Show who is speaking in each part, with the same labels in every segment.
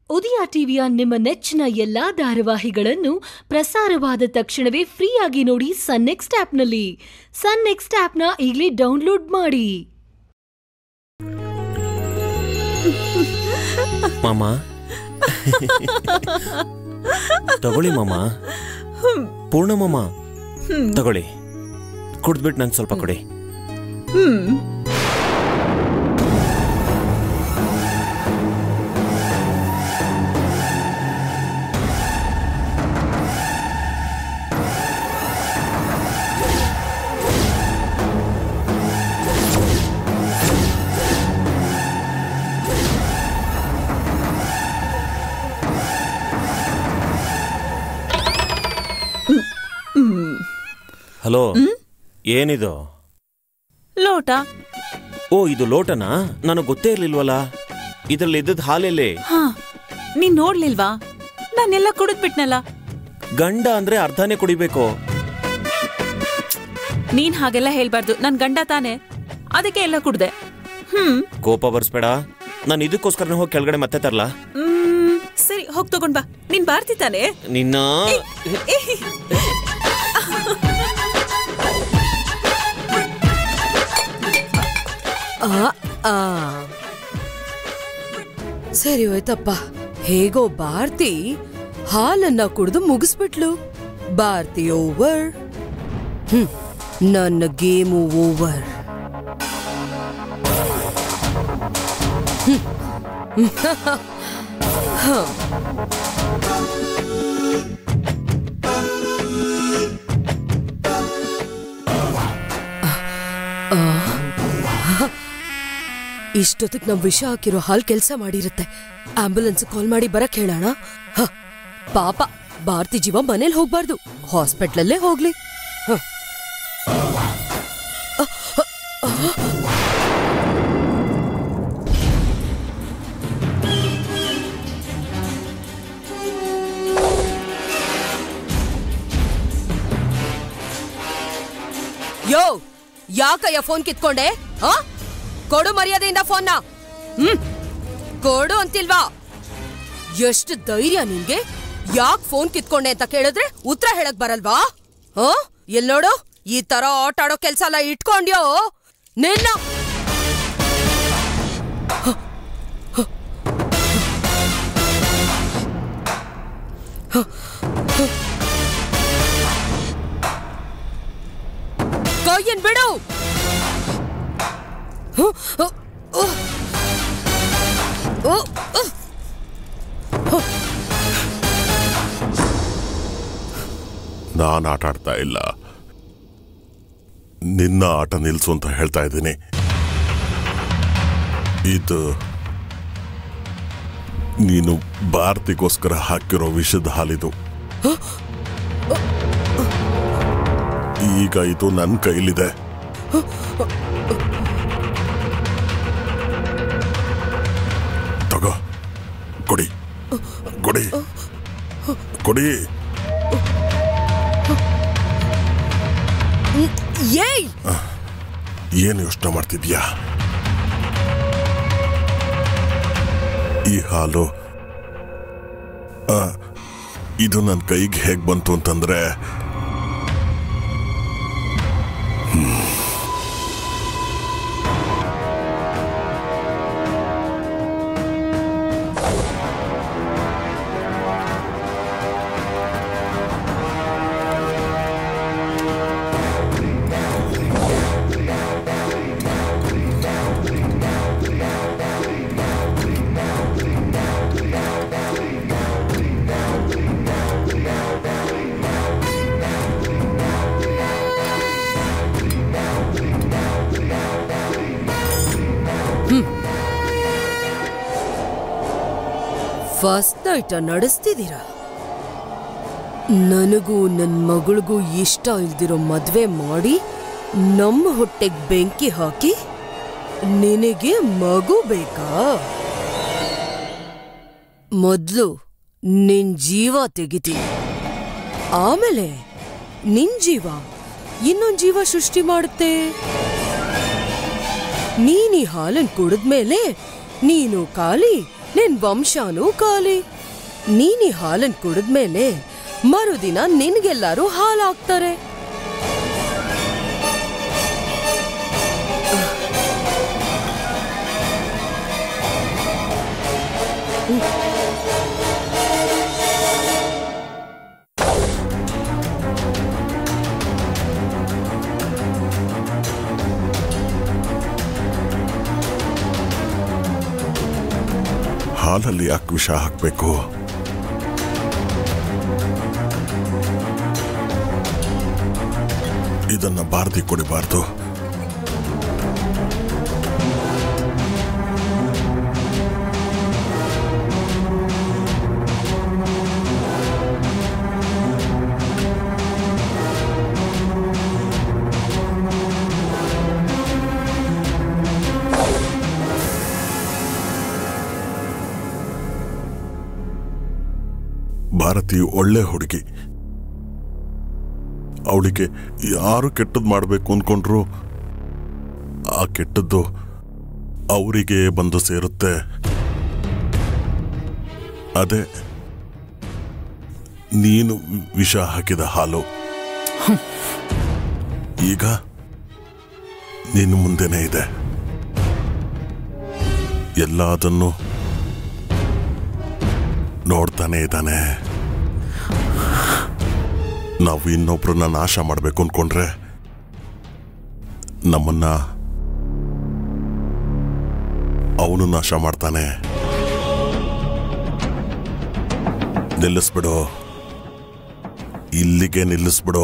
Speaker 1: ಉದಯ ಟಿವಿಯ ನಿಮ್ಮ ನೆಚ್ಚಿನ ಎಲ್ಲಾ ಧಾರಾವಾಹಿಗಳನ್ನು ಪ್ರಸಾರವಾದ ತಕ್ಷಣವೇ ಫ್ರೀಯಾಗಿ ನೋಡಿ ಸನ್ ನೆಕ್ಸ್ಟ್ ಆಪ್ನಲ್ಲಿ ಸನ್ ನೆಕ್ಸ್ಟ್ ಆಪ್ನ ಈಗಲೇ ಡೌನ್ಲೋಡ್ ಮಾಡಿ
Speaker 2: ಮಾಮ ತಗೊಳ್ಳಿ ಮಾಮ ಪೂರ್ಣ ಮಾಮ ತಗೊಳ್ಳಿ ಕುಡ್ದ್ಬಿಟ್ಟು ನಂಗೆ ಸ್ವಲ್ಪ ಕೊಡಿ ಹಲೋ ಏನಿದು
Speaker 3: ಲೋಟ
Speaker 2: ಓ ಇದು ಲೋಟನಾ ನನಗೆ ಗೊತ್ತೇ ಇರ್ಲಿಲ್ವಲ್ಲ ಇದ್ರಲ್ಲಿ ಇದ್ದದ್ ಹಾಲೆಲ್ಲಿ
Speaker 3: ಹಾ ನೀನ್ ನೋಡ್ಲಿಲ್ವಾ ನಾನೆಲ್ಲ ಕುಡಿದ್ಬಿಟ್ನಲ್ಲ
Speaker 2: ಗಂಡ ಅಂದ್ರೆ ಅರ್ಧನೇ ಕುಡಿಬೇಕು
Speaker 3: ನೀನ್ ಹಾಗೆಲ್ಲ ಹೇಳ್ಬಾರ್ದು ನನ್ ಗಂಡ ತಾನೆ ಅದಕ್ಕೆ ಎಲ್ಲ ಕುಡ್ದೆ ಹ್ಮ್
Speaker 2: ಕೋಪ ಬರ್ಸ್ಬೇಡ ನಾನು ಇದಕ್ಕೋಸ್ಕರನೇ ಹೋಗಿ ಕೆಳಗಡೆ ಮತ್ತೆ ತರ್ಲಾ
Speaker 3: ಮ್, ಸರಿ ಹೋಗ್ ತಗೊಂಡ್ ಬಾ ನೀನ್ ಬಾರ್ತಿ ತಾನೆ
Speaker 2: ನಿನ್ನ
Speaker 4: ಆ, ಆ. ಸರಿ ಹೋಯ್ತಪ್ಪ ಹೇಗೋ ಭಾರತಿ ಹಾಲನ್ನ ಕುಡಿದು ಮುಗಿಸ್ಬಿಟ್ಲು ಭಾರತಿ ಓವರ್ ಹ್ಮ್ ನನ್ನ ಗೇಮು ಓವರ್ ಇಷ್ಟೊತ್ತಿಗೆ ನಮ್ ವಿಷ ಹಾಕಿರೋ ಹಾಲ್ ಕೆಲ್ಸ ಮಾಡಿರುತ್ತೆ ಆಂಬ್ಯುಲೆನ್ಸ್ ಕಾಲ್ ಮಾಡಿ ಬರಕ್ ಹೇಳೋಣ ಹ, ಪಾಪ ಭಾರತಿ ಜೀವ ಮನೇಲಿ ಹೋಗ್ಬಾರ್ದು ಹಾಸ್ಪಿಟ್ಲಲ್ಲೇ ಹೋಗ್ಲಿ ಹ. ಯೋ ಯಾಕಯ್ಯ ಫೋನ್ ಕಿತ್ಕೊಂಡೆ ಆ ಕೊಡು ಮರ್ಯಾದೆಯಿಂದ ಫೋನ್ನ ಹ್ಮ್ ಕೊಡು ಅಂತಿಲ್ವಾ ಎಷ್ಟು ಧೈರ್ಯ ನಿನ್ಗೆ ಯಾಕ್ ಫೋನ್ ಕಿತ್ಕೊಂಡೆ ಅಂತ ಕೇಳಿದ್ರೆ ಉತ್ತರ ಹೇಳಕ್ ಬರಲ್ವಾ ಹ ಎಲ್ ನೋಡು ಈ ತರ ಆಟ ಆಡೋ ಕೆಲ್ಸ ಎಲ್ಲ ಇಟ್ಕೊಂಡ್ಯೋ ನಿನ್ನ ಕೈಯನ್ ಬಿಡು ಹ, ಹ, ಹ. ಹ, ಹ.
Speaker 5: ನಾನು ಆಟ ಆಡ್ತಾ ಇಲ್ಲ ನಿನ್ನ ಆಟ ನಿಲ್ಸು ಅಂತ ಹೇಳ್ತಾ ಇದ್ದೀನಿ ಇದು ನೀನು ಭಾರತಿಗೋಸ್ಕರ ಹಾಕಿರೋ ವಿಷದ ಹಾಲಿದು ಈಗ ಇದು ನನ್ನ ಕೈಲಿದೆ ತಗೋ ಕೊಡಿ ಕೊಡಿ ಕೊಡಿ
Speaker 4: ಏಯ್
Speaker 5: ಏನು ಯೋಚನೆ ಮಾಡ್ತಿದ್ಯಾ ಈ ಹಾಲು ಆ, ಇದು ನನ್ನ ಕೈಗೆ ಹೇಗೆ ಬಂತು ಅಂತಂದ್ರೆ
Speaker 4: ಫಸ್ಟ್ ನೈಟ ನಡೆಸ್ತಿದ್ದೀರಾ ನನಗೂ ನನ್ನ ಮಗಳಿಗೂ ಇಷ್ಟ ಇಲ್ದಿರೋ ಮದ್ವೆ ಮಾಡಿ ನಮ್ಮ ಹೊಟ್ಟೆಗ್ ಬೆಂಕಿ ಹಾಕಿ ನಿನಗೆ ಮಗು ಬೇಕಾ ಮೊದ್ಲು ನಿನ್ ಜೀವ ತೆಗಿತೀನಿ ಆಮೇಲೆ ನಿನ್ ಜೀವ ಇನ್ನೊಂದ್ ಜೀವ ಸೃಷ್ಟಿ ಮಾಡುತ್ತೆ ನೀನ್ ಈ ಹಾಲನ್ ಕುಡಿದ್ಮೇಲೆ ನೀನು ಖಾಲಿ ನಿನ್ ವಂಶನೂ ಖಾಲಿ ನೀನ್ ಈ ಹಾಲನ್ ಕುಡಿದ್ಮೇಲೆ ಮರುದಿನ ನಿನ್ಗೆಲ್ಲಾರು ಹಾಲು ಹಾಕ್ತಾರೆ
Speaker 5: ಹಾಲಲ್ಲಿ ಯಾಕೆ ವಿಷ ಹಾಕಬೇಕು ಇದನ್ನ ಬಾರದಿ ಕುಡಿಬಾರ್ದು ಭಾರತಿ ಒಳ್ಳೆ ಹುಡುಗಿ ಅವಳಿಗೆ ಯಾರು ಕೆಟ್ಟದ್ದು ಮಾಡಬೇಕು ಅನ್ಕೊಂಡ್ರು ಆ ಕೆಟ್ಟದ್ದು ಅವರಿಗೆ ಬಂದು ಸೇರುತ್ತೆ ಅದೇ ನೀನು ವಿಷ ಹಾಕಿದ ಹಾಲು ಈಗ ನಿನ್ನ ಮುಂದೆನೇ ಇದೆ ಎಲ್ಲ ಅದನ್ನು ನೋಡ್ತಾನೆ ಇದ್ದಾನೆ ನಾವು ಇನ್ನೊಬ್ರನ್ನ ನಾಶ ಮಾಡಬೇಕು ಅನ್ಕೊಂಡ್ರೆ ನಮ್ಮನ್ನ ಅವನು ನಾಶ ಮಾಡ್ತಾನೆ ನಿಲ್ಲಿಸ್ಬಿಡು ಇಲ್ಲಿಗೆ ನಿಲ್ಲಿಸ್ಬಿಡು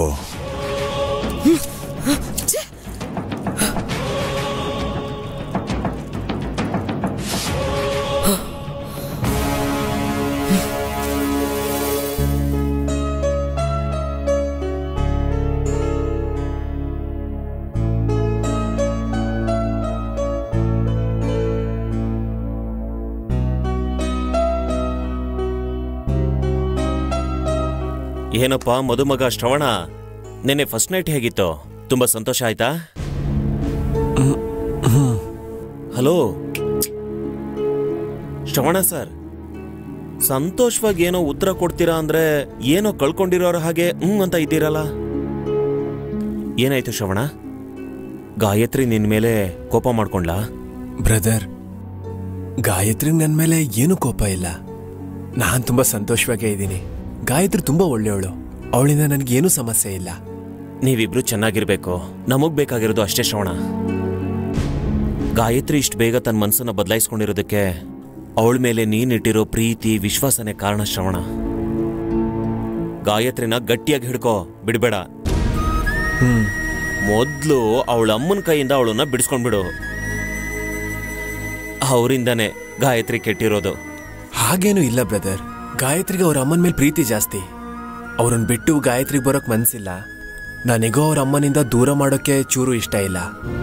Speaker 2: ಏನಪ್ಪ ಮದುಮಗ ಶ್ರವಣ ನಿನ್ನೆ ಫಸ್ಟ್ ನೈಟ್ ಹೇಗಿತ್ತು ತುಂಬಾ ಸಂತೋಷ ಆಯ್ತಾ ಹಲೋ ಶ್ರವಣ ಸರ್ ಸಂತೋಷವಾಗಿ ಏನೋ ಉತ್ತರ ಕೊಡ್ತೀರಾ ಅಂದ್ರೆ ಏನೋ ಕಳ್ಕೊಂಡಿರೋರ ಹಾಗೆ ಹ್ಮ್ ಅಂತ ಇದ್ದೀರಲ್ಲ ಏನಾಯ್ತು ಶ್ರವಣ ಗಾಯತ್ರಿ ನಿನ್ ಮೇಲೆ ಕೋಪ ಮಾಡ್ಕೊಂಡ್ಲಾ
Speaker 6: ಬ್ರದರ್ ಗಾಯತ್ರಿ ನನ್ನ ಮೇಲೆ ಏನೂ ಕೋಪ ಇಲ್ಲ ನಾನ್ ತುಂಬಾ ಸಂತೋಷವಾಗೇ ಇದ್ದೀನಿ ಗಾಯತ್ರಿ ತುಂಬಾ ಒಳ್ಳೆಯವಳು ಅವಳಿಂದ ನನಗೇನು ಸಮಸ್ಯೆ ಇಲ್ಲ
Speaker 2: ನೀವಿಬ್ರು ಚೆನ್ನಾಗಿರ್ಬೇಕು ನಮಗ್ ಬೇಕಾಗಿರೋದು ಅಷ್ಟೇ ಶ್ರವಣ ಗಾಯತ್ರಿ ಇಷ್ಟು ಬೇಗ ತನ್ನ ಮನಸ್ಸನ್ನ ಬದಲಾಯಿಸ್ಕೊಂಡಿರೋದಕ್ಕೆ ಅವಳ ಮೇಲೆ ನೀನಿಟ್ಟಿರೋ ಪ್ರೀತಿ ವಿಶ್ವಾಸನೇ ಕಾರಣ ಶ್ರವಣ ಗಾಯತ್ರಿನ ಗಟ್ಟಿಯಾಗಿ ಹಿಡ್ಕೋ ಬಿಡ್ಬೇಡ ಮೊದ್ಲು ಅವಳ ಅಮ್ಮನ ಕೈಯಿಂದ ಅವಳನ್ನ ಬಿಡಿಸ್ಕೊಂಡ್ಬಿಡು ಅವರಿಂದನೇ ಗಾಯತ್ರಿ ಕೆಟ್ಟಿರೋದು
Speaker 6: ಹಾಗೇನೂ ಇಲ್ಲ ಬ್ರದರ್ ಗಾಯತ್ರಿಗೆ ಅವ್ರ ಅಮ್ಮನ ಮೇಲೆ ಪ್ರೀತಿ ಜಾಸ್ತಿ ಅವ್ರನ್ನ ಬಿಟ್ಟು ಗಾಯತ್ರಿಗೆ ಬರೋಕ್ ಮನ್ಸಿಲ್ಲ ನನಗೂ ಅವ್ರ ಅಮ್ಮನಿಂದ ದೂರ ಮಾಡೋಕೆ ಚೂರು ಇಷ್ಟ ಇಲ್ಲ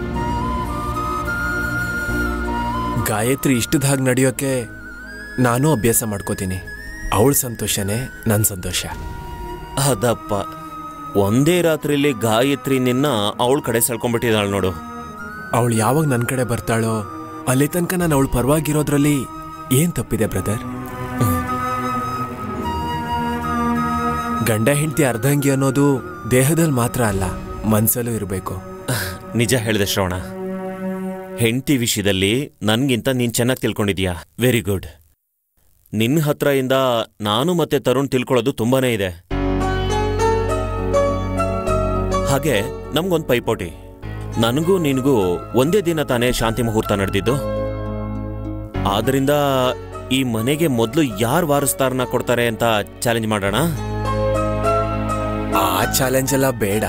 Speaker 6: ಗಾಯತ್ರಿ ಇಷ್ಟದ ಹಾಗೆ ನಡೆಯೋಕೆ ನಾನು ಅಭ್ಯಾಸ ಮಾಡ್ಕೋತೀನಿ ಅವಳ ಸಂತೋಷನೇ ನನ್ನ ಸಂತೋಷ
Speaker 2: ಅದಪ್ಪ ಒಂದೇ ರಾತ್ರಿಲಿ ಗಾಯತ್ರಿ ನಿನ್ನ ಅವಳ ಕಡೆ ಸೆಳ್ಕೊಂಡ್ಬಿಟ್ಟಿದ್ದಾಳೆ ನೋಡು
Speaker 6: ಅವಳು ಯಾವಾಗ ನನ್ನ ಕಡೆ ಬರ್ತಾಳೋ ಅಲ್ಲಿ ತನಕ ನಾನು ಅವಳು ಪರವಾಗಿರೋದ್ರಲ್ಲಿ ಏನ್ ತಪ್ಪಿದೆ ಬ್ರದರ್ ಗಂಡ ಹೆಂಡತಿ ಅರ್ಧಂಗಿ ಅನ್ನೋದು ದೇಹದಲ್ಲಿ ಮಾತ್ರ ಅಲ್ಲ ಮನ್ಸಲ್ಲೂ ಇರಬೇಕು
Speaker 2: ನಿಜ ಹೇಳಿದೆ ಶ್ರವಣ ಹೆಂಡತಿ ವಿಷಯದಲ್ಲಿ ನನ್ಗಿಂತ ನೀನ್ ಚೆನ್ನಾಗಿ ತಿಳ್ಕೊಂಡಿದ್ಯಾ ವೆರಿ ಗುಡ್ ನಿನ್ನ ಹತ್ರ ಇಂದ ನಾನು ಮತ್ತೆ ತರುಣ್ ತಿಳ್ಕೊಳ್ಳೋದು ತುಂಬಾನೇ ಇದೆ ಹಾಗೆ ನಮ್ಗೊಂದ್ ಪೈಪೋಟಿ ನನಗೂ ನಿನಗೂ ಒಂದೇ ದಿನ ತಾನೇ ಶಾಂತಿ ಮುಹೂರ್ತ ನಡೆದಿದ್ದು ಆದ್ರಿಂದ ಈ ಮನೆಗೆ ಮೊದಲು ಯಾರು ವಾರಸ್ತಾರನ ಕೊಡ್ತಾರೆ ಅಂತ ಚಾಲೆಂಜ್ ಮಾಡೋಣ
Speaker 6: ಆ ಚಾಲೆಂಜ್ ಎಲ್ಲ ಬೇಡ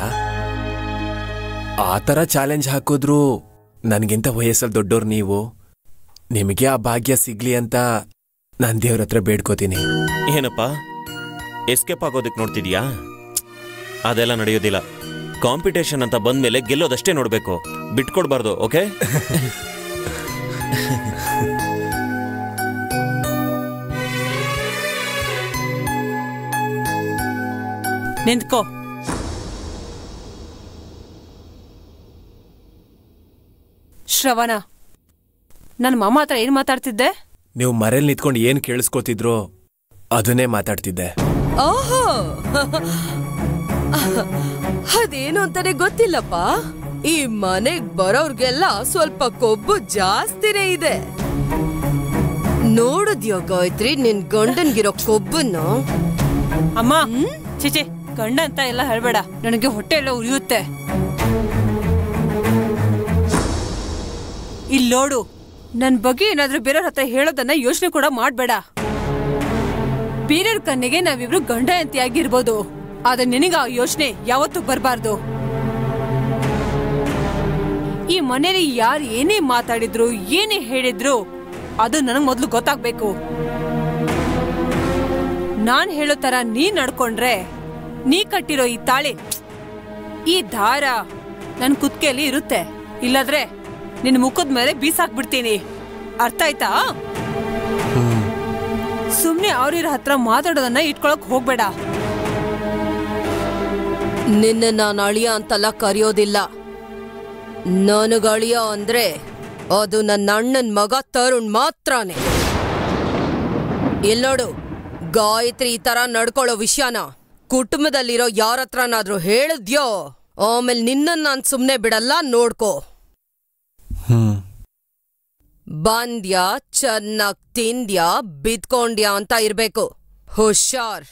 Speaker 6: ಆ ಥರ ಚಾಲೆಂಜ್ ಹಾಕಿದ್ರು ನನಗಿಂತ ವಯಸ್ಸಲ್ಲಿ ದೊಡ್ಡೋರು ನೀವು ನಿಮಗೆ ಆ ಭಾಗ್ಯ ಸಿಗ್ಲಿ ಅಂತ ನಾನು ದೇವ್ರ ಹತ್ರ ಬೇಡ್ಕೋತೀನಿ
Speaker 2: ಏನಪ್ಪ ಎಸ್ಕೇಪ್ ಆಗೋದಕ್ಕೆ ನೋಡ್ತಿದ್ಯಾ ಅದೆಲ್ಲ ನಡೆಯೋದಿಲ್ಲ ಕಾಂಪಿಟೇಷನ್ ಅಂತ ಬಂದ್ಮೇಲೆ ಗೆಲ್ಲೋದಷ್ಟೇ ನೋಡ್ಬೇಕು ಬಿಟ್ಕೊಡ್ಬಾರ್ದು ಓಕೆ
Speaker 3: ನಿಂತ್ಕೋ
Speaker 4: ಶ್ರವಣ ನನ್ನ ಮಾಮ ಹತ್ರ ಏನ್ ಮಾತಾಡ್ತಿದ್ದೆ
Speaker 6: ನೀವು ಮರೇಲಿ ನಿಂತ್ಕೊಂಡು ಏನು ಕೇಳಿಸ್ಕೊತಿದ್ರೋ ಅದನ್ನೇ ಮಾತಾಡ್ತಿದ್ದೆ
Speaker 4: ಓಹೋ ಅದೇನು ಅಂತಾನೆ ಗೊತ್ತಿಲ್ಲಪ್ಪ ಈ ಮನೆಗ್ ಬರೋರ್ಗೆಲ್ಲ ಸ್ವಲ್ಪ ಕೊಬ್ಬು ಜಾಸ್ತಿನೇ ಇದೆ ನೋಡಿದ್ಯೋ ಗಾಯತ್ರಿ ನಿನ್ ಗಂಡನ್ಗಿರೋ ಕೊಬ್ಬನ್ನ
Speaker 3: ಅಮ್ಮ ಚಿಚೆ ಗಂಡ ಅಂತ ಎಲ್ಲ ಹೇಳ್ಬೇಡ ನನಗೆ ಹೊಟ್ಟೆ ಎಲ್ಲ ಉರಿಯುತ್ತೆ ಇಲ್ಲಿ ನೋಡು ನನ್ ಬಗ್ಗೆ ಏನಾದ್ರೂ ಬೇರೆಯವ್ರ ಹತ್ರ ಹೇಳೋದನ್ನ ಯೋಚನೆ ಕೂಡ ಮಾಡ್ಬೇಡ ಬೇರೆಯವ್ರ ಕಣ್ಣಿಗೆ ನಾವಿಬ್ರು ಗಂಡ ಅಂತ ಆಗಿರ್ಬೋದು ಆದ್ರೆ ನಿನಗ ಆ ಯೋಚನೆ ಯಾವತ್ತೂ ಬರಬಾರ್ದು ಈ ಮನೇಲಿ ಯಾರು ಏನೇ ಮಾತಾಡಿದ್ರು ಏನೇ ಹೇಳಿದ್ರು ಅದು ನನಗ್ ಮೊದ್ಲು ಗೊತ್ತಾಗ್ಬೇಕು ನಾನ್ ಹೇಳೋ ತರ ನೀ ನಡ್ಕೊಂಡ್ರೆ ನೀ ಕಟ್ಟಿರೋ ಈ ತಾಳಿ ಈ ದಾರ ನನ್ ಕುತ್ಕೆಯಲ್ಲಿ ಇರುತ್ತೆ ಇಲ್ಲದ್ರೆ ನಿನ್ ಮುಖದ ಮೇಲೆ ಬೀಸಾಕ್ಬಿಡ್ತೀನಿ ಅರ್ಥ ಆಯ್ತಾ ಸುಮ್ನೆ ಅವ್ರಿರ ಹತ್ರ ಮಾತಾಡೋದನ್ನ ಇಟ್ಕೊಳಕ್ ಹೋಗ್ಬೇಡ
Speaker 4: ನಿನ್ನ ನಾನು ಅಳಿಯ ಅಂತೆಲ್ಲ ಕರೆಯೋದಿಲ್ಲ ನನಗ ಅಳಿಯ ಅಂದ್ರೆ ಅದು ನನ್ನ ಅಣ್ಣನ್ ಮಗ ತರುಣ್ ಮಾತ್ರನೇ ಇಲ್ ನೋಡು ಗಾಯತ್ರಿ ಈ ತರ ನಡ್ಕೊಳ್ಳೋ ವಿಷಯನ ಕುಟುಂಬದಲ್ಲಿರೋ ಯಾರ ಹತ್ರನಾದ್ರೂ ಹೇಳಿದ್ಯೋ ಆಮೇಲೆ ನಿನ್ನನ್ ನಾನ್ ಸುಮ್ನೆ ಬಿಡಲ್ಲ ನೋಡ್ಕೋ
Speaker 6: ಹ್ಮ್
Speaker 4: ಬಂದ್ಯಾ ಚೆನ್ನಾಗ್ ತಿಂದ್ಯಾ ಬಿದ್ಕೊಂಡ್ಯಾ ಅಂತ ಇರ್ಬೇಕು ಹುಷಾರ್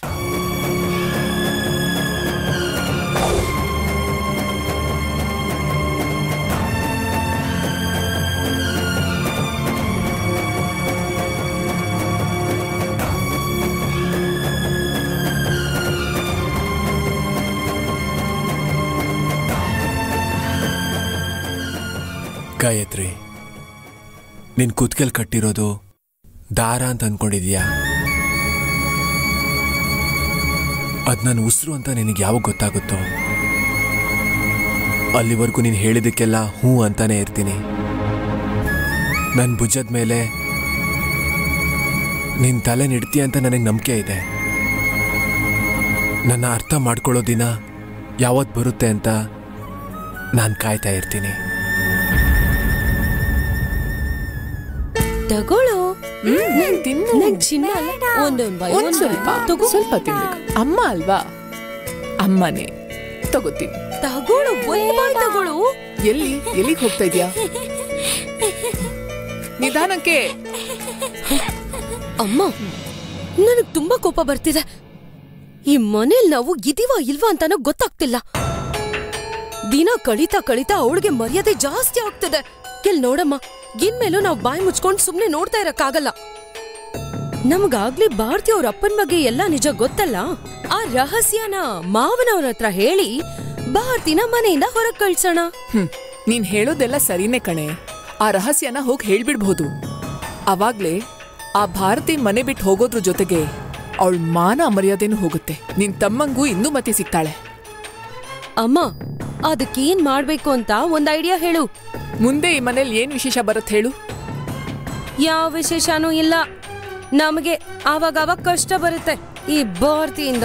Speaker 6: ಗಾಯತ್ರಿ ನಿನ್ ಕುತ್ಕೆಲ್ ಕಟ್ಟಿರೋದು ದಾರ ಅಂತ ಅನ್ಕೊಂಡಿದ್ಯಾ ಅದ್ ನನ್ನ ಉಸಿರು ಅಂತ ನಿನಗೆ ಯಾವಾಗ ಗೊತ್ತಾಗುತ್ತೋ ಅಲ್ಲಿವರೆಗೂ ನೀನು ಹೇಳಿದಕ್ಕೆಲ್ಲ ಹ್ಞೂ ಅಂತಾನೆ ಇರ್ತೀನಿ ನನ್ನ ಭುಜದ ಮೇಲೆ ನಿನ್ ತಲೆ ನಿಡ್ತೀಯ ಅಂತ ನನಗೆ ನಂಬಿಕೆ ಇದೆ ನನ್ನ ಅರ್ಥ ಮಾಡ್ಕೊಳ್ಳೋ ದಿನ ಯಾವತ್ತು ಬರುತ್ತೆ ಅಂತ ನಾನು ಕಾಯ್ತಾ ಇರ್ತೀನಿ
Speaker 4: ತಗೊಳ್ಳೋ
Speaker 7: ತಿನ್ನು
Speaker 4: ನಂಗ್ ಚಿನ್ನ ಅಲ್ಲ. ಒಂದೊಂದ್ ಬೈ
Speaker 7: ಒಂದ್
Speaker 4: ಒಂದ್
Speaker 7: ಸ್ವಲ್ಪ
Speaker 4: ಬೈ. ತಗೋ
Speaker 7: ಸ್ವಲ್ಪ ತಿನ್ಬೇಕು ಅಮ್ಮ ಅಲ್ವಾ ಅಮ್ಮನೇ ತಗೋತೀನಿ
Speaker 4: ತಗೊಳು ಒಂದ್ ಬಾಯ್ ತಗೊಳು
Speaker 7: ಎಲ್ಲಿ ಎಲ್ಲಿಗೆ ಹೋಗ್ತಾ ಇದ್ಯಾ ನಿಧಾನಕ್ಕೆ
Speaker 4: ಅಮ್ಮ ನನಗ್ ತುಂಬಾ ಕೋಪ ಬರ್ತಿದೆ ಈ ಮನೇಲ್ ನಾವು ಇದೀವ ಇಲ್ವಾ ಅಂತಾನೋ ಗೊತ್ತಾಗ್ತಿಲ್ಲ ದಿನ ಕಳೀತಾ ಕಳೀತಾ ಅವಳಿಗೆ ಮರ್ಯಾದೆ ಜಾಸ್ತಿ ಆಗ್ತದೆ ಕೆಲ್ ನೋಡಮ್ಮ ಇನ್ಮೇಲೂ ನಾವು ಬಾಯಿ ಮುಚ್ಕೊಂಡ್ ಸುಮ್ನೆ ನೋಡ್ತಾ ಇರಕ್ಕಾಗಲ್ಲ ನಮ್ಗಾಗ್ಲೇ ಭಾರತಿ ಅವ್ರ ಅಪ್ಪನ್ ಬಗ್ಗೆ ಎಲ್ಲ ನಿಜ ಗೊತ್ತಲ್ಲ ಆ ರಹಸ್ಯನ ಮಾವನವ್ರ ಹತ್ರ ಹೇಳಿ ಭಾರತಿನ ಮನೆಯಿಂದ ಹೊರಗ್ ಕಳ್ಸೋಣ
Speaker 7: ಹ್ಮ್ ನೀನ್ ಹೇಳೋದೆಲ್ಲ ಸರಿನೇ ಕಣೆ ಆ ರಹಸ್ಯನ ಹೋಗಿ ಹೇಳ್ಬಿಡ್ಬಹುದು ಅವಾಗ್ಲೇ ಆ ಭಾರತಿ ಮನೆ ಬಿಟ್ಟು ಹೋಗೋದ್ರ ಜೊತೆಗೆ ಅವಳ ಮಾನ ಮರ್ಯಾದೆನೂ ಹೋಗುತ್ತೆ ನಿನ್ ತಮ್ಮಂಗೂ ಇನ್ನೂ ಮತ್ತೆ ಸಿಗ್ತಾಳೆ
Speaker 4: ಅಮ್ಮ ಅದಕ್ಕೇನ್ ಮಾಡ್ಬೇಕು ಅಂತ ಒಂದ್ ಐಡಿಯಾ ಹೇಳು
Speaker 7: ಮುಂದೆ ಈ ಮನೇಲಿ ಏನ್ ವಿಶೇಷ ಬರುತ್ತೆ ಹೇಳು
Speaker 4: ಯಾವ ವಿಶೇಷನೂ ಇಲ್ಲ ನಮಗೆ ಆವಾಗ ಅವಾಗ ಕಷ್ಟ ಬರುತ್ತೆ ಈ ಭಾರತಿಯಿಂದ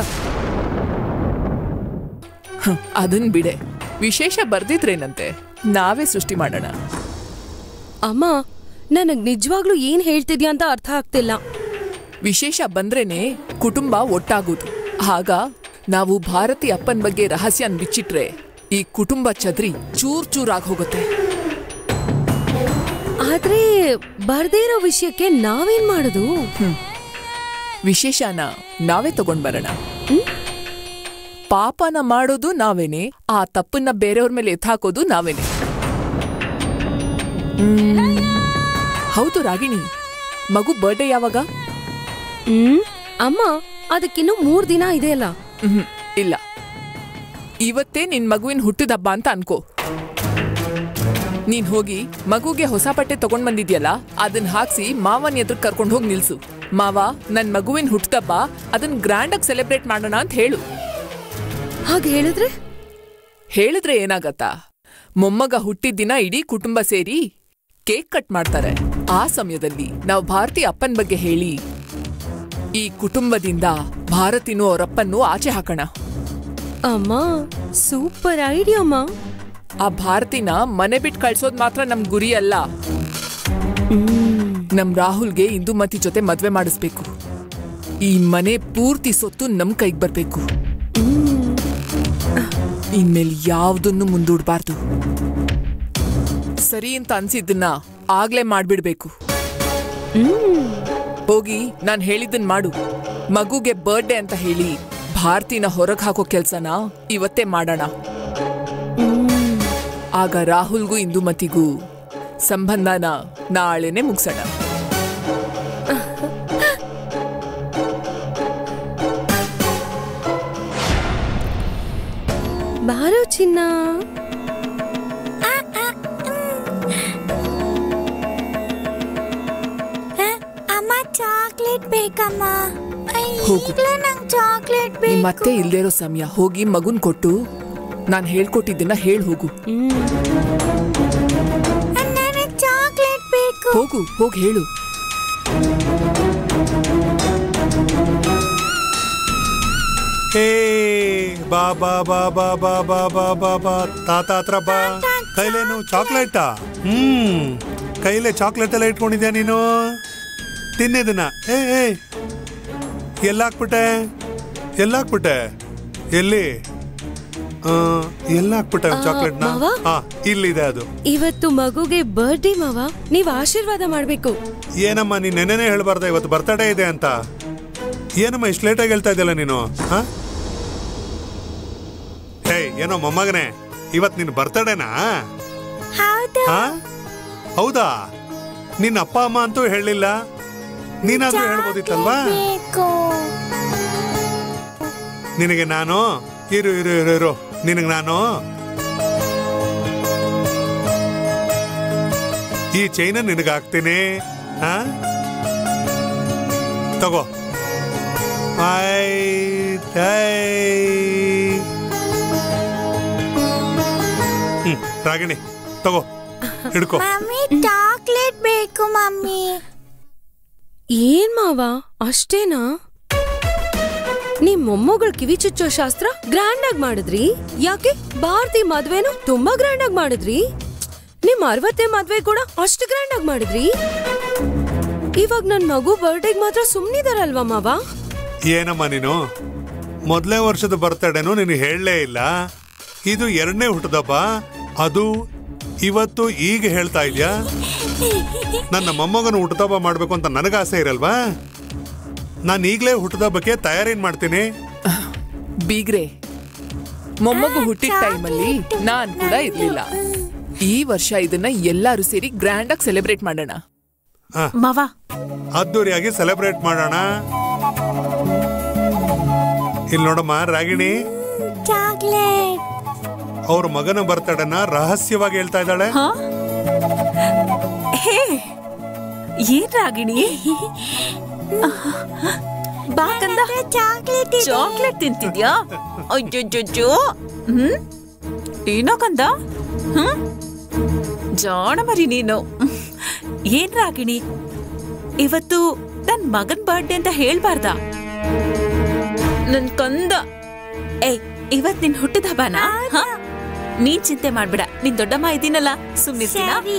Speaker 7: ಹ್ಮ್, ಅದನ್ ಬಿಡೆ ವಿಶೇಷ ಬರ್ದಿದ್ರೇನಂತೆ ನಾವೇ ಸೃಷ್ಟಿ ಮಾಡೋಣ
Speaker 4: ಅಮ್ಮ ನನಗ್ ನಿಜವಾಗ್ಲೂ ಏನ್ ಹೇಳ್ತಿದ್ಯಾ ಅಂತ ಅರ್ಥ ಆಗ್ತಿಲ್ಲ
Speaker 7: ವಿಶೇಷ ಬಂದ್ರೇನೆ ಕುಟುಂಬ ಒಟ್ಟಾಗೋದು ಆಗ ನಾವು ಭಾರತಿ ಅಪ್ಪನ್ ಬಗ್ಗೆ ರಹಸ್ಯನ್ ಬಿಚ್ಚಿಟ್ರೆ ಈ ಕುಟುಂಬ ಚದ್ರಿ ಚೂರ್ ಚೂರಾಗ್ ಹೋಗುತ್ತೆ
Speaker 4: ಆದ್ರೆ ಬರ್ದೇ ಇರೋ ವಿಷಯಕ್ಕೆ ನಾವೇನ್ ಮಾಡುದು
Speaker 7: ವಿಶೇಷನ ನಾವೇ ತಗೊಂಡ್ ಬರೋಣ ಪಾಪನ ಮಾಡೋದು ನಾವೇನೆ ಆ ತಪ್ಪನ್ನ ಬೇರೆಯವ್ರ ಮೇಲೆ ಎತ್ತಾಕೋದು ನಾವೇನೆ ಹ್ಮ್. ಹೌದು ರಾಗಿಣಿ ಮಗು ಬರ್ಡೇ ಯಾವಾಗ
Speaker 4: ಹ್ಮ್ ಅಮ್ಮ ಅದಕ್ಕಿನ್ನೂ ಮೂರ್ ದಿನ ಇದೆಯಲ್ಲ
Speaker 7: ಮ್ಹೂ, ಇಲ್ಲ ಇವತ್ತೇ ನಿನ್ ಮಗುವಿನ ಹುಟ್ಟಿದ ಹಬ್ಬ ಅಂತ ಅನ್ಕೋ ನೀನ್ ಹೋಗಿ ಮಗುಗೆ ಹೊಸ ಬಟ್ಟೆ ತಗೊಂಡ್ ಬಂದಿದ್ಯಲ್ಲ ಅದನ್ನ ಹಾಕ್ಸಿ ಮಾವನ್ ಎದುರು ಕರ್ಕೊಂಡು ಹೋಗಿ ನಿಲ್ಸು ಮಾವ ನನ್ ಮಗುವಿನ ಹುಟ್ಟದಬ್ಬ ಅದನ್ನ ಗ್ರ್ಯಾಂಡ್ ಆಗಿ ಸೆಲೆಬ್ರೇಟ್ ಮಾಡೋಣ ಅಂತ ಹೇಳು
Speaker 4: ಹಾಗೆ ಹೇಳಿದ್ರೆ
Speaker 7: ಹೇಳಿದ್ರೆ ಏನಾಗತ್ತಾ ಮೊಮ್ಮಗ ಹುಟ್ಟಿದ ದಿನ ಇಡೀ ಕುಟುಂಬ ಸೇರಿ ಕೇಕ್ ಕಟ್ ಮಾಡ್ತಾರೆ ಆ ಸಮಯದಲ್ಲಿ ನಾವು ಭಾರತಿ ಅಪ್ಪನ್ ಬಗ್ಗೆ ಹೇಳಿ ಈ ಕುಟುಂಬದಿಂದ ಭಾರತಿನೂ ಅವರಪ್ಪನ್ನು ಆಚೆ ಹಾಕೋಣ
Speaker 4: ಅಮ್ಮ ಸೂಪರ್ ಐಡಿಯಾ ಅಮ್ಮ
Speaker 7: ಆ ಭಾರತಿನ ಮನೆ ಬಿಟ್ಟು ಕಳ್ಸೋದ್ ಮಾತ್ರ ನಮ್ ಗುರಿ ಅಲ್ಲ
Speaker 4: ಹ್ಮ್
Speaker 7: ನಮ್ ರಾಹುಲ್ಗೆ ಇಂದುಮತಿ ಜೊತೆ ಮದ್ವೆ ಮಾಡಿಸ್ಬೇಕು ಈ ಮನೆ ಪೂರ್ತಿ ಸೊತ್ತು ನಮ್ ಕೈಗೆ ಬರ್ಬೇಕು ಇನ್ಮೇಲೆ ಯಾವ್ದನ್ನು ಮುಂದೂಡ್ಬಾರ್ದು ಸರಿ ಅಂತ ಅನ್ಸಿದ್ದನ್ನ ಆಗ್ಲೇ ಮಾಡ್ಬಿಡ್ಬೇಕು ಹೋಗಿ ನಾನ್ ಹೇಳಿದ್ದನ್ ಮಾಡು ಮಗುಗೆ ಬರ್ಡೇ ಅಂತ ಹೇಳಿ ಭಾರತಿನ ಹೊರಗ್ ಹಾಕೋ ಕೆಲ್ಸನ ಇವತ್ತೇ ಮಾಡೋಣ ಆಗ ರಾಹುಲ್ಗೂ ಇಂದುಮತಿಗೂ ಸಂಬಂಧನ ನಾಳೆನೆ ಮುಗ್ಸೋಣ
Speaker 4: ಬಾರೋ ಚಿನ್ನ
Speaker 8: ಅಮ್ಮ ಚಾಕ್ಲೇಟ್ ಬೇಕಮ್ಮ
Speaker 7: ಹೋಗು.
Speaker 8: ಈಗ್ಲೇ ನಂಗೆ ಚಾಕ್ಲೇಟ್
Speaker 7: ನಿಮ್
Speaker 8: ಬೇಕು
Speaker 7: ಮತ್ತೆ ಇಲ್ದೇ ಇರೋ ಸಮಯ ಹೋಗಿ ಮಗುನ್ ಕೊಟ್ಟು ನಾನ್ ಹೇಳ್ಕೊಟ್ಟಿದ್ದನ್ನ ಹೇಳ್ ಹೋಗು
Speaker 8: ನನಗೆ ಚಾಕ್ಲೇಟ್ ಬೇಕು
Speaker 7: ಹೋಗು ಹೋಗ್ ಹೇಳು
Speaker 9: ಏ ಬಾ ಬಾ ಬಾ ಬಾ ಬಾ ಬಾ ಬಾ ಬಾ ಬಾ ತಾತ ಹತ್ರ ಬಾ ಕೈಲೇನು ಚಾಕ್ಲೇಟಾ ಹ್ಮ್ ಕೈಲೇ ಚಾಕ್ಲೇಟ್ ಎಲ್ಲ ಇಟ್ಕೊಂಡಿದ್ಯಾ ನೀನು ತಿನ್ನಿದನ್ನ ಏ ಏ ಎಲ್ಲಾಕ್ಬಿಟ್ಟೆ ಎಲ್ಲಾಕ್ಬಿಟ್ಟೆ ಎಲ್ಲಿ ಆ, ಎಲ್ಲಾಕ್ಬಿಟ್ಟೆ ಚಾಕ್ಲೇಟ್ನ
Speaker 4: ಮಾವ?
Speaker 9: ಹಾ ಇಲ್ಲಿದೆ ಅದು
Speaker 4: ಇವತ್ತು ಮಗುಗೆ ಬರ್ಡೇ ಮಾವ ನೀವ್ ಆಶೀರ್ವಾದ ಮಾಡ್ಬೇಕು
Speaker 9: ಏನಮ್ಮ ನೀನ್ ನೆನ್ನೆನೇ ಹೇಳ್ಬಾರ್ದ ಇವತ್ತು ಬರ್ತಡೇ ಇದೆ ಅಂತ ಏನಮ್ಮ ಇಷ್ಟು ಲೇಟಾಗಿ ಹೇಳ್ತಾ ಇದೆಯಲ್ಲ ನೀನು ಹಾ ಏಯ್ ಏನೋ ಮೊಮ್ಮಗನೇ ಇವತ್ ನಿನ್ ಬರ್ತಡೇನಾ
Speaker 8: ಹೌದು
Speaker 9: ಹಾ ಹೌದಾ ನಿನ್ನ ಅಪ್ಪ ಅಮ್ಮ ಅಂತೂ ಹೇಳಿಲ್ಲ ನೀನಾದ್ರೂ ಹೇಳ್ಬೋದಿತ್ತಲ್ವಾ
Speaker 8: ಬೇಕು
Speaker 9: ನಿನಗೆ ನಾನು ಇರು ಇರು ಇರು ಇರು ನಿನಗೆ ನಾನು ಈ ಚೈನ ನಿನಗೆ ಹಾಕ್ತೀನಿ ಹಾ ತಗೋ ಆಯ್ತ್, ಆಯ್. ಹ್ಮ್ ರಾಗಿಣಿ ತಗೋ ಹಿಡ್ಕೋ
Speaker 8: ಮಮ್ಮಿ ಚಾಕ್ಲೇಟ್ ಬೇಕು ಮಮ್ಮಿ
Speaker 4: ಏನ್ ಮಾವ ಅಷ್ಟೇನಾ ನಿಮ್ ಮೊಮ್ಮಗಳ ಕಿವಿ ಚುಚ್ಚೋ ಶಾಸ್ತ್ರ ಗ್ರ್ಯಾಂಡ್ ಆಗಿ ಮಾಡಿದ್ರಿ ಯಾಕೆ ಭಾರತಿ ಮದ್ವೆನು ತುಂಬಾ ಗ್ರ್ಯಾಂಡ್ ಆಗಿ ಮಾಡಿದ್ರಿ ನಿಮ್ ಅರವತ್ತೇ ಮದ್ವೆ ಕೂಡ ಅಷ್ಟು ಗ್ರ್ಯಾಂಡ್ ಆಗಿ ಮಾಡಿದ್ರಿ ಇವಾಗ ನನ್ ಮಗು ಬರ್ಡೇಗ್ ಮಾತ್ರ ಸುಮ್ನಿದಾರಲ್ವಾ ಮಾವ
Speaker 9: ಏನಮ್ಮ ನೀನು ಮೊದಲನೇ ವರ್ಷದ ಬರ್ತಡೇನು ನೀನು ಹೇಳಲೇ ಇಲ್ಲ ಇದು ಎರಡನೇ ಹುಟ್ಟದಬ್ಬ ಅದು ಇವತ್ತು ಈಗ ಹೇಳ್ತಾ ಇದ್ಯಾ ನನ್ನ ಮೊಮ್ಮಗನ ಹುಟ್ಟದಬ್ಬ ಮಾಡ್ಬೇಕು ಅಂತ ನನಗೆ ಆಸೆ ಇರಲ್ವಾ ನಾನು ಈಗಲೇ ಹುಟ್ಟದಬ್ಬಕ್ಕೆ ತಯಾರಿನ್ ಮಾಡ್ತೀನಿ
Speaker 7: ಬೀಗ್ರೆ ಮೊಮ್ಮಗು ಹುಟ್ಟಿದ ಟೈಮಲ್ಲಿ ನಾನ್ ಕೂಡ ಇರ್ಲಿಲ್ಲ ಈ ವರ್ಷ ಇದನ್ನ ಎಲ್ಲಾರು ಸೇರಿ ಗ್ರ್ಯಾಂಡ್ ಆಗಿ ಸೆಲೆಬ್ರೇಟ್ ಮಾಡೋಣ
Speaker 3: ಮಾವ
Speaker 9: ಅದ್ದೂರಿಯಾಗಿ ಸೆಲೆಬ್ರೇಟ್ ಮಾಡೋಣ ಇಲ್ಲಿ ನೋಡಮ್ಮ ರಾಗಿಣಿ
Speaker 8: ಚಾಕ್ಲೇಟ್
Speaker 9: ಅವ್ರ ಮಗನ ಬರ್ತಡೇನ ರಹಸ್ಯವಾಗಿ ಹೇಳ್ತಾ ಇದ್ದಾಳೆ
Speaker 3: ಹಾ ಹೇ ಏನ್ ರಾಗಿಣಿ ಬಾ ಕಂದ
Speaker 8: ಚಾಕ್ಲೇಟ್ ಇದೆ
Speaker 3: ಚಾಕ್ಲೇಟ್ ತಿಂತಿದ್ಯಾ ಅಯ್ಯೋ ಹ್ಮ್ ಏನೋ ಕಂದ ಹ್ಮ್ ಜಾಣ ಮರಿ ನೀನು ಏನ್ ರಾಗಿಣಿ ಇವತ್ತು ನನ್ ಮಗನ್ ಬರ್ಡೇ ಅಂತ ಹೇಳ್ಬಾರ್ದ ನನ್ ಕಂದ ಏಯ್ ಇವತ್ ನಿನ್ ಹುಟ್ಟಿದ ಹಬ್ಬನಾ ಹ? ನೀನ್ ಚಿಂತೆ ಮಾಡ್ಬೇಡ ನಿನ್ ದೊಡ್ಡಮ್ಮ ಇದೀನಲ್ಲ ಸುಮ್ನಿರ್ತೀನ
Speaker 8: ಸರಿ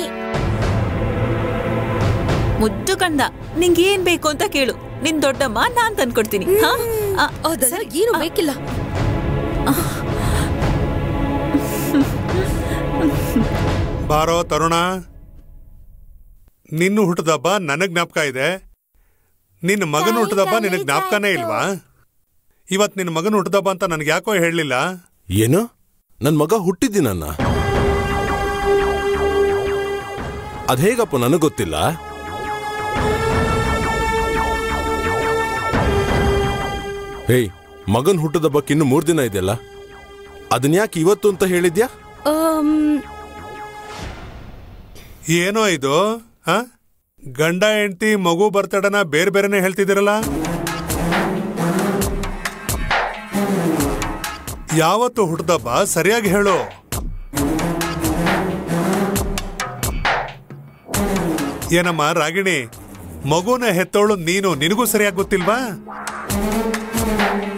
Speaker 3: ಮುದ್ದು ಕಂದ ನಿಂಗೆ ಏನ್ ಬೇಕು ಅಂತ ಕೇಳು ನಿನ್ ದೊಡ್ಡಮ್ಮ ನಾನ್ ತಂದ್ಕೊಡ್ತೀನಿ ಹ? ಆ,
Speaker 4: ಅದೆಲ್ಲ
Speaker 3: ಸರಿ.
Speaker 4: ಏನು ಬೇಕಿಲ್ಲ
Speaker 9: ಬಾರೋ ತರುಣ ನಿನ್ನ ಹುಟ್ಟದಬ್ಬ ನನಗ್ ಜ್ಞಾಪಕ ಇದೆ ನಿನ್ನ ಮಗನ ಹುಟ್ಟದಬ್ಬ ನಿನಗ್ ಜ್ಞಾಪಕನೇ ಇಲ್ವಾ ಇವತ್ ನಿನ್ನ ಮಗನ ಹುಟ್ಟದಬ್ಬ ಅಂತ ನನ್ಗೆ ಯಾಕೋ ಹೇಳಲಿಲ್ಲ
Speaker 5: ಏನು ನನ್ ಮಗ ಹುಟ್ಟಿದ್ದೀನನ್ನ ಅದೇಗಪ್ಪ ನನಗ್ ಗೊತ್ತಿಲ್ಲ ಹೇಯ್ ಮಗನ್ ಹುಟ್ಟದ ಬಗ್ಗೆ ಇನ್ನು ಮೂರ್ ದಿನ ಇದೆಯಲ್ಲ ಅದನ್ ಯಾಕೆ ಇವತ್ತು ಅಂತ ಹೇಳಿದ್ಯಾ
Speaker 4: ಆಮ್,
Speaker 9: ಏನೋ ಇದು ಹ ಗಂಡ ಹೆಂಡತಿ ಮಗು ಬರ್ತಡನ ಬೇರೆ ಬೇರೆನೆ ಹೇಳ್ತಿದ್ದೀರಲ್ಲ ಯಾವತ್ತು ಹುಟ್ಟದಬ್ಬ ಸರಿಯಾಗಿ ಹೇಳು ಏನಮ್ಮ ರಾಗಿಣಿ ಮಗುನ ಹೆತ್ತೋಳು ನೀನು ನಿನಗೂ ಸರಿಯಾಗಿ ಗೊತ್ತಿಲ್ವಾ